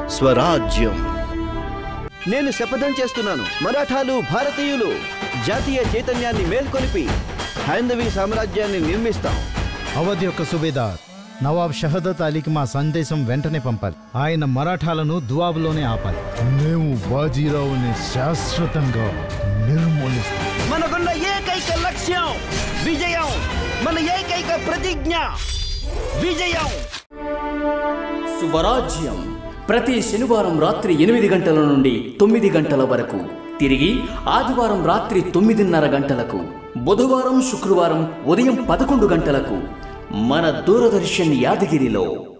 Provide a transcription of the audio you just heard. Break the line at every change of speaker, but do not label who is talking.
స్వరాజ్యం
నేను శపథం చేస్తున్నాను మరాఠాలు భారతీయులు జాతీయ చైతన్యాన్ని మేల్కొలిపి హైందవీ సామ్రాజ్యాన్ని నిర్మిస్తాం
అవధ్ యొక్క సుబేదార్ నవాబ్ షహదత్ అలీకి మా సందేశం వెంటనే పంపాలి ఆయన మరాఠాలను దువాబులోనే ఆపాలి మేము బాజీరావుని శాశ్వతంగా నిర్మూలిస్తాం
మనకున్న ఏకైక లక్ష్యం విజయం మన ఏకైక ప్రతిజ్ఞ విజయం
స్వరాజ్యం ప్రతి శనివారం రాత్రి ఎనిమిది గంటల నుండి తొమ్మిది గంటల వరకు తిరిగి ఆదివారం రాత్రి తొమ్మిదిన్నర గంటలకు బుధవారం శుక్రవారం ఉదయం పదకొండు గంటలకు మన దూరదర్శన్ యాదగిరిలో